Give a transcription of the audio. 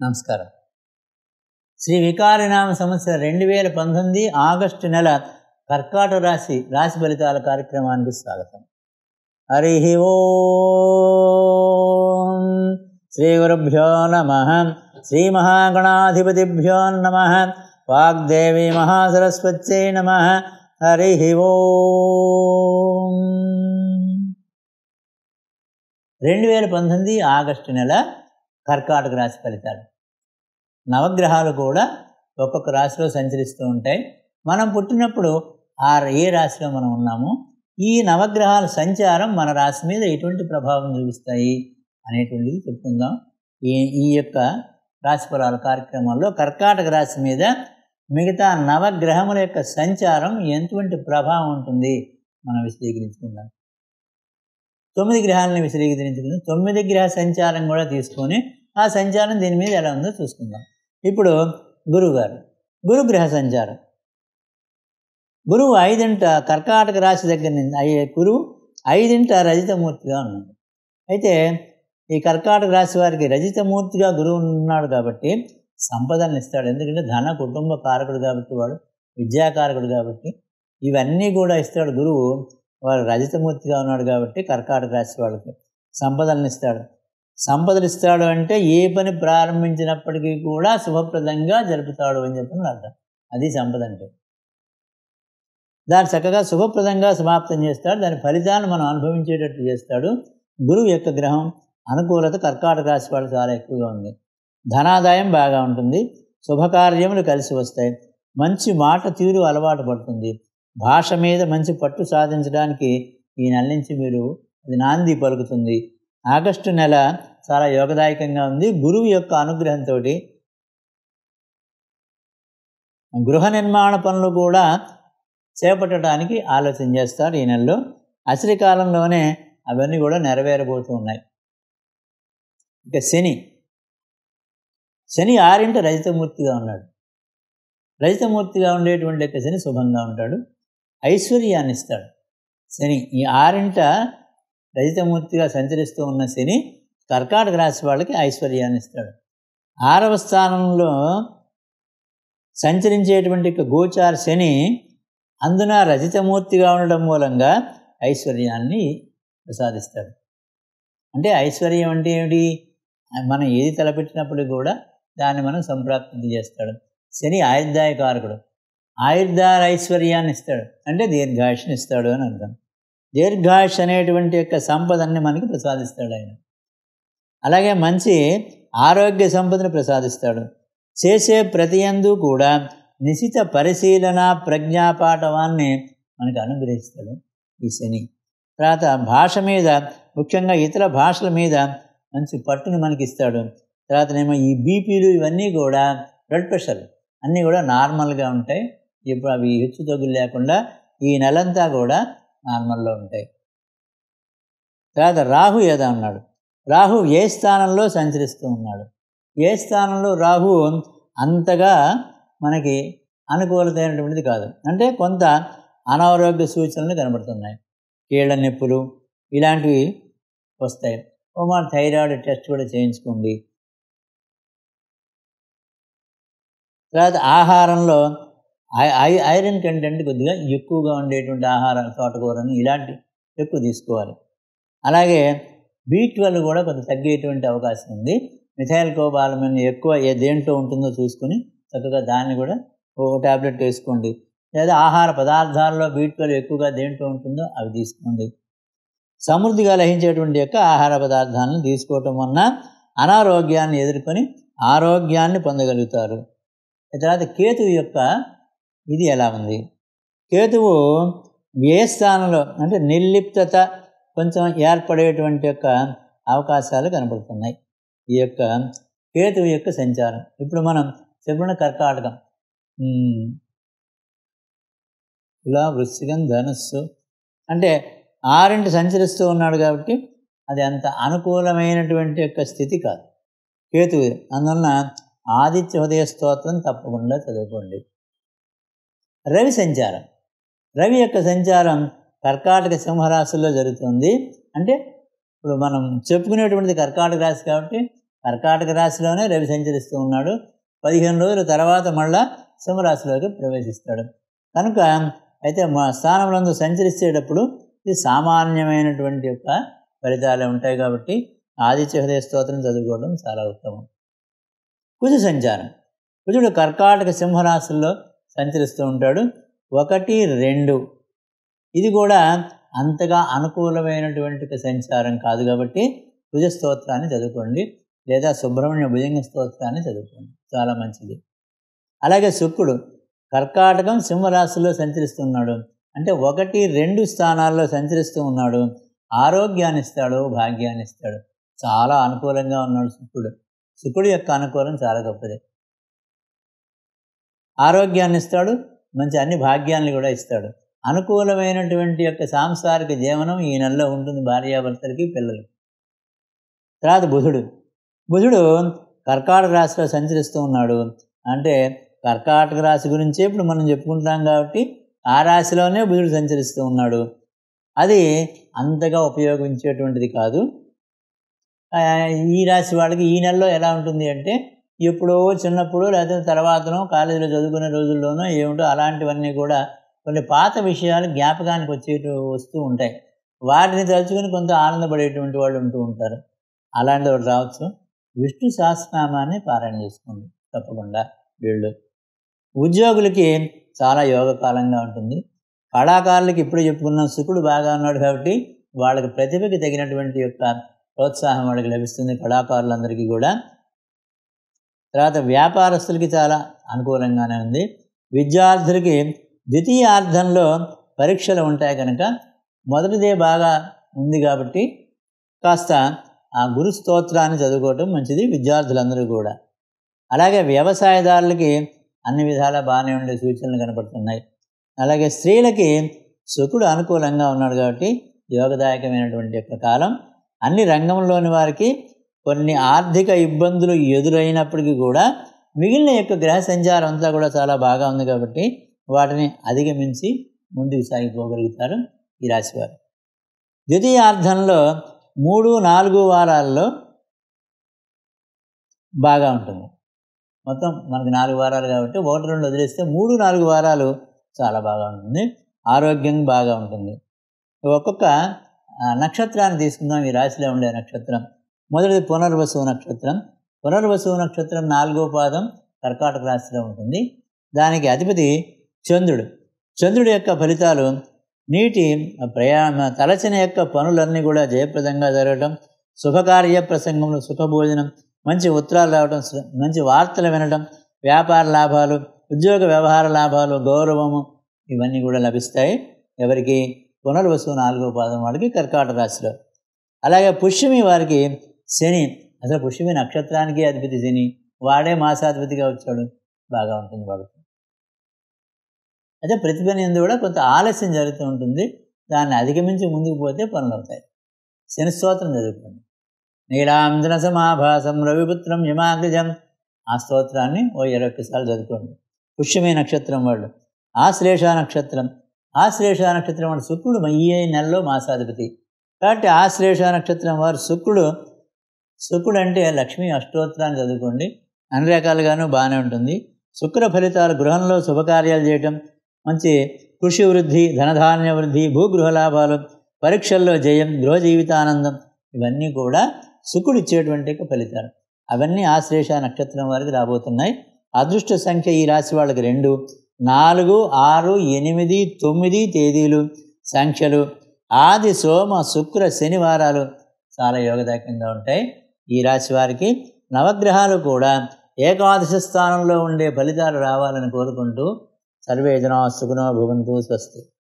నమస్కారం శ్రీ వికారినామ సంవత్సరం రెండు వేల పంతొమ్మిది ఆగస్టు నెల కర్కాటక రాశి రాశి ఫలితాల కార్యక్రమానికి స్వాగతం హరి ఓం శ్రీ గురుభ్యో నమ శ్రీ మహాగణాధిపతిభ్యో నమ వాగ్దేవి మహాసరస్వత్యై నమ హరి ఓం రెండు వేల పంతొమ్మిది ఆగస్టు నెల కర్కాటక రాశి ఫలితాలు నవగ్రహాలు కూడా ఒక్కొక్క రాశిలో సంచరిస్తూ ఉంటాయి మనం పుట్టినప్పుడు ఆ ఏ రాశిలో మనం ఉన్నామో ఈ నవగ్రహాల సంచారం మన రాశి మీద ఎటువంటి ప్రభావం చూపిస్తాయి అనేటువంటిది చెప్పుకుందాం ఈ ఈ యొక్క రాశి ఫలాల కార్యక్రమాల్లో కర్కాటక రాశి మీద మిగతా నవగ్రహముల యొక్క సంచారం ఎటువంటి ప్రభావం ఉంటుంది మనం విశదీకరించుకుందాం తొమ్మిది గ్రహాలను విశదీకరించుకుందాం తొమ్మిది గ్రహ సంచారం కూడా తీసుకొని ఆ సంచారం దీని మీద ఎలా ఉందో చూసుకుందాం ఇప్పుడు గురువు గారు గురు గ్రహ సంచారం గురువు ఐదింట కర్కాటక రాశి దగ్గర నుంచి అయ్యే గురువు ఐదింట రజితమూర్తిగా ఉన్నాడు అయితే ఈ కర్కాటక రాశి వారికి రజితమూర్తిగా గురువు ఉన్నాడు కాబట్టి సంపదలను ఇస్తాడు ఎందుకంటే ధన కుటుంబ కారకుడు కాబట్టి వాడు విద్యాకారకుడు కాబట్టి ఇవన్నీ కూడా ఇస్తాడు గురువు వాడు రజితమూర్తిగా ఉన్నాడు కాబట్టి కర్కాటక రాశి వాళ్ళకి సంపదలను ఇస్తాడు సంపదలు ఇస్తాడు అంటే ఏ పని ప్రారంభించినప్పటికీ కూడా శుభప్రదంగా జరుపుతాడు అని చెప్పిన అర్థం అది సంపద అంటే దాన్ని చక్కగా శుభప్రదంగా సమాప్తం చేస్తాడు దాని ఫలితాన్ని మనం అనుభవించేటట్టు చేస్తాడు గురువు యొక్క గ్రహం అనుకూలత కర్కాటక రాశి వాళ్ళు చాలా ఎక్కువగా ఉంది ధనాదాయం బాగా ఉంటుంది శుభకార్యములు కలిసి వస్తాయి మంచి మాట తీరు అలవాటు పడుతుంది భాష మీద మంచి పట్టు సాధించడానికి ఈ నెల నుంచి మీరు అది నాంది పలుకుతుంది ఆగస్టు నెల చాలా యోగదాయకంగా ఉంది గురువు యొక్క అనుగ్రహంతో గృహ నిర్మాణ పనులు కూడా చేపట్టడానికి ఆలోచన చేస్తారు ఈ నెలలో అసలు కాలంలోనే అవన్నీ కూడా నెరవేరబోతూ ఉన్నాయి ఇక శని శని ఆరింట రజితమూర్తిగా ఉన్నాడు రజితమూర్తిగా ఉండేటువంటి యొక్క శని శుభంగా ఉంటాడు ఐశ్వర్యాన్ని ఇస్తాడు శని ఈ ఆరింట రజితమూర్తిగా సంచరిస్తూ ఉన్న శని కర్కాటక రాశి వాళ్ళకి ఐశ్వర్యాన్ని ఇస్తాడు ఆరవ స్థానంలో సంచరించేటువంటి గోచార శని అందున రజితమూర్తిగా ఉండడం మూలంగా ఐశ్వర్యాన్ని ప్రసాదిస్తాడు అంటే ఐశ్వర్యం అంటే ఏమిటి మనం ఏది తలపెట్టినప్పుడు కూడా దాన్ని మనం సంప్రాప్తి చేస్తాడు శని ఆయుర్దాయకారకుడు ఆయుర్దార ఐశ్వర్యాన్ని ఇస్తాడు అంటే దీర్ఘాయుష్ని ఇస్తాడు అని అర్థం దీర్ఘాయుష్ అనేటువంటి యొక్క సంపదన్ని మనకి ప్రసాదిస్తాడు ఆయన అలాగే మంచి ఆరోగ్య సంపదను ప్రసాదిస్తాడు చేసే ప్రతి అందు కూడా నిశిత పరిశీలన ప్రజ్ఞాపాఠవాన్ని మనకు అనుగ్రహిస్తాడు ఈ శని తర్వాత భాష మీద ముఖ్యంగా ఇతర భాషల మీద మంచి పట్టుని మనకి ఇస్తాడు తర్వాతనేమో ఈ బీపీలు ఇవన్నీ కూడా బ్లడ్ ప్రెషర్ అన్నీ కూడా నార్మల్గా ఉంటాయి ఇప్పుడు అవి హెచ్చు తగ్గులు లేకుండా ఈ నెలంతా కూడా నార్మల్లో ఉంటాయి తర్వాత రాహు ఏదా ఉన్నాడు రాహు ఏ స్థానంలో సంచరిస్తూ ఉన్నాడు ఏ స్థానంలో రాహు అంతగా మనకి అనుకూలతైనటువంటిది కాదు అంటే కొంత అనారోగ్య సూచనలు కనబడుతున్నాయి కీళ్ళ నొప్పులు ఇలాంటివి వస్తాయి ఓ మన థైరాయిడ్ టెస్ట్ కూడా చేయించుకోండి తర్వాత ఆహారంలో ఐ ఐరన్ కంటెంట్ కొద్దిగా ఎక్కువగా ఉండేటువంటి ఆహారం తోటకూరని ఇలాంటి ఎక్కువ తీసుకోవాలి అలాగే బీ ట్వెల్వ్ కూడా కొంత తగ్గేటువంటి అవకాశం ఉంది మిథైల్ కోబాలమిన్ ఎక్కువ ఏ దేంట్లో ఉంటుందో చూసుకొని చక్కగా దాన్ని కూడా ఓ ట్యాబ్లెట్ వేసుకోండి లేదా ఆహార పదార్థాల్లో బీ ట్వెల్వ్ ఎక్కువగా దేంట్లో ఉంటుందో అవి తీసుకోండి సమృద్ధిగా లభించేటువంటి యొక్క ఆహార పదార్థాలను తీసుకోవటం వలన అనారోగ్యాన్ని ఎదుర్కొని ఆరోగ్యాన్ని పొందగలుగుతారు తర్వాత కేతువు యొక్క ఇది ఎలా ఉంది కేతువు ఏ స్థానంలో అంటే నిర్లిప్తత కొంచెం ఏర్పడేటువంటి యొక్క అవకాశాలు కనపడుతున్నాయి ఈ యొక్క కేతువు యొక్క సంచారం ఇప్పుడు మనం చెప్పిన కర్కాటకం ఇలా వృశ్చికం ధనుస్సు అంటే ఆరింటి సంచరిస్తూ ఉన్నాడు కాబట్టి అది అంత అనుకూలమైనటువంటి యొక్క స్థితి కాదు కేతువు అందువలన ఆదిత్య హృదయ స్తోత్రం తప్పకుండా చదువుకోండి రవి సంచారం రవి యొక్క సంచారం కర్కాటక సింహరాశుల్లో జరుగుతుంది అంటే ఇప్పుడు మనం చెప్పుకునేటువంటిది కర్కాటక రాశి కాబట్టి కర్కాటక రాశిలోనే రవి సంచరిస్తూ ఉన్నాడు పదిహేను రోజుల తర్వాత మళ్ళా సింహరాశిలోకి ప్రవేశిస్తాడు కనుక అయితే మా స్థానంలో సంచరిస్తేటప్పుడు ఇది సామాన్యమైనటువంటి యొక్క ఫలితాలే ఉంటాయి కాబట్టి ఆదిత్య హృదయ స్తోత్రం చదువుకోవడం చాలా ఉత్తమం కుజ సంచారం కుజుడు కర్కాటక సింహరాశుల్లో సంచరిస్తూ ఉంటాడు ఒకటి రెండు ఇది కూడా అంతగా అనుకూలమైనటువంటి ఒక సంచారం కాదు కాబట్టి కుజ స్తోత్రాన్ని చదువుకోండి లేదా సుబ్రహ్మణ్య భుజంగ స్తోత్రాన్ని చదువుకోండి చాలా మంచిది అలాగే శుక్రుడు కర్కాటకం సింహరాశిలో సంచరిస్తున్నాడు అంటే ఒకటి రెండు స్థానాల్లో సంచరిస్తూ ఉన్నాడు ఆరోగ్యాన్ని ఇస్తాడు భాగ్యాన్ని ఇస్తాడు చాలా అనుకూలంగా ఉన్నాడు శుక్రుడు శుక్రుడు యొక్క అనుకూలం చాలా గొప్పది ఆరోగ్యాన్ని ఇస్తాడు మంచి అన్ని భాగ్యాన్ని కూడా ఇస్తాడు అనుకూలమైనటువంటి యొక్క సాంసారిక జీవనం ఈ నెలలో ఉంటుంది భార్యాభర్తలకి పిల్లలకి తర్వాత బుధుడు బుధుడు కర్కాటక రాశిలో సంచరిస్తూ ఉన్నాడు అంటే కర్కాటక రాశి గురించే ఇప్పుడు మనం చెప్పుకుంటాం కాబట్టి ఆ రాశిలోనే బుధుడు సంచరిస్తూ ఉన్నాడు అది అంతగా ఉపయోగించేటువంటిది కాదు ఆ, ఈ రాశి వాళ్ళకి ఈ నెలలో ఎలా ఉంటుంది అంటే ఎప్పుడో చిన్నప్పుడు లేకపోతే తర్వాతనో కాలేజీలో చదువుకునే రోజుల్లోనో ఏమిటో అలాంటివన్నీ కూడా కొన్ని పాత విషయాలు జ్ఞాపకానికి వచ్చే వస్తూ ఉంటాయి వాటిని తలుచుకొని కొంత ఆనందపడేటువంటి వాళ్ళు ఉంటూ ఉంటారు అలాంటి ఒకటి రావచ్చు విష్ణు సహస్రనామాన్ని పారాయణ చేసుకోండి తప్పకుండా వీళ్ళు ఉద్యోగులకి చాలా యోగకాలంగా ఉంటుంది కళాకారులకి ఇప్పుడు చెప్పుకున్నాం శుకుడు బాగా ఉన్నాడు కాబట్టి వాళ్ళకి ప్రతిభకి తగినటువంటి యొక్క ప్రోత్సాహం వాళ్ళకి లభిస్తుంది కళాకారులందరికీ కూడా తర్వాత వ్యాపారస్తులకి చాలా అనుకూలంగానే ఉంది విద్యార్థులకి ద్వితీయార్థంలో పరీక్షలు ఉంటాయి కనుక మొదటిదే బాగా ఉంది కాబట్టి కాస్త ఆ గురు స్తోత్రాన్ని చదువుకోవటం మంచిది విద్యార్థులందరూ కూడా అలాగే వ్యవసాయదారులకి అన్ని విధాలా బాగానే ఉండే సూచనలు కనపడుతున్నాయి అలాగే స్త్రీలకి శుకుడు అనుకూలంగా ఉన్నాడు కాబట్టి యోగదాయకమైనటువంటి యొక్క కాలం అన్ని రంగంలోని వారికి కొన్ని ఆర్థిక ఇబ్బందులు ఎదురైనప్పటికీ కూడా మిగిలిన యొక్క గ్రహ సంచారం అంతా కూడా చాలా బాగా ఉంది కాబట్టి వాటిని అధిగమించి ముందుకు సాగిపోగలుగుతారు ఈ రాశివారు ద్వితీయార్థంలో మూడు నాలుగు వారాల్లో బాగా ఉంటుంది మొత్తం మనకి నాలుగు వారాలు కాబట్టి ఒకటి రెండు వదిలేస్తే మూడు నాలుగు వారాలు చాలా బాగా ఉంటుంది ఆరోగ్యం బాగా ఉంటుంది ఒక్కొక్క ఆ, నక్షత్రాన్ని తీసుకుందాం ఈ రాశిలో ఉండే నక్షత్రం మొదటిది పునర్వసు నక్షత్రం పునర్వసు నక్షత్రం నాలుగో పాదం కర్కాటక రాశిలో ఉంటుంది దానికి అధిపతి చంద్రుడు చంద్రుడి యొక్క ఫలితాలు నీటి ప్రయాణ తలచిన యొక్క పనులన్నీ కూడా జయప్రదంగా జరగటం శుభకార్య ప్రసంగంలో సుఖభోజనం మంచి ఉత్తరాలు రావడం సు- మంచి వార్తలు వినడం వ్యాపార లాభాలు ఉద్యోగ వ్యవహార లాభాలు గౌరవము ఇవన్నీ కూడా లభిస్తాయి ఎవరికి పునర్వసు నాలుగో పాదం వాళ్ళకి కర్కాటక రాశిలో అలాగే పుష్యమి వారికి శని అసలు పుష్యమి నక్షత్రానికి అధిపతి శని వాడే మాసాధిపతిగా వచ్చాడు బాగా ఉంటుంది వాడికి అయితే ప్రతిభ ఎందు కూడా కొంత ఆలస్యం జరుగుతూ ఉంటుంది దాన్ని అధిగమించి ముందుకు పోతే పనులు అవుతాయి శని స్తోత్రం చదువుకోండి నీలాంధ్ర సమాభాసం రవిపుత్రం యమాగ్రజం ఆ స్తోత్రాన్ని ఓ ఇరవై ఒక్కసార్లు చదువుకోండి పుష్యమే నక్షత్రం వాళ్ళు ఆశ్లేష నక్షత్రం ఆశ్లేష నక్షత్రం వాడు శుక్రుడు ఈ నెలలో మాసాధిపతి కాబట్టి ఆశ్లేష నక్షత్రం వారు శుక్రుడు శుక్రుడు అంటే లక్ష్మీ అష్టోత్తరాన్ని చదువుకోండి అన్ని రకాలుగాను బాగానే ఉంటుంది శుక్ర ఫలితాలు గృహంలో శుభకార్యాలు చేయటం మంచి కృషి వృద్ధి ధనధాన్య వృద్ధి భూగృహ లాభాలు పరీక్షల్లో జయం గృహ జీవితానందం ఇవన్నీ కూడా శుకుడు ఇచ్చేటువంటి యొక్క ఫలితాలు అవన్నీ ఆశ్లేష నక్షత్రం వారికి రాబోతున్నాయి అదృష్ట సంఖ్య ఈ రాశి వాళ్ళకి రెండు నాలుగు ఆరు ఎనిమిది తొమ్మిది తేదీలు సంఖ్యలు ఆది సోమ శుక్ర శనివారాలు చాలా యోగదాయకంగా ఉంటాయి ఈ రాశి వారికి నవగ్రహాలు కూడా ఏకాదశి స్థానంలో ఉండే ఫలితాలు రావాలని కోరుకుంటూ సర్వే జనా సుఖనో భవంతు స్వస్తి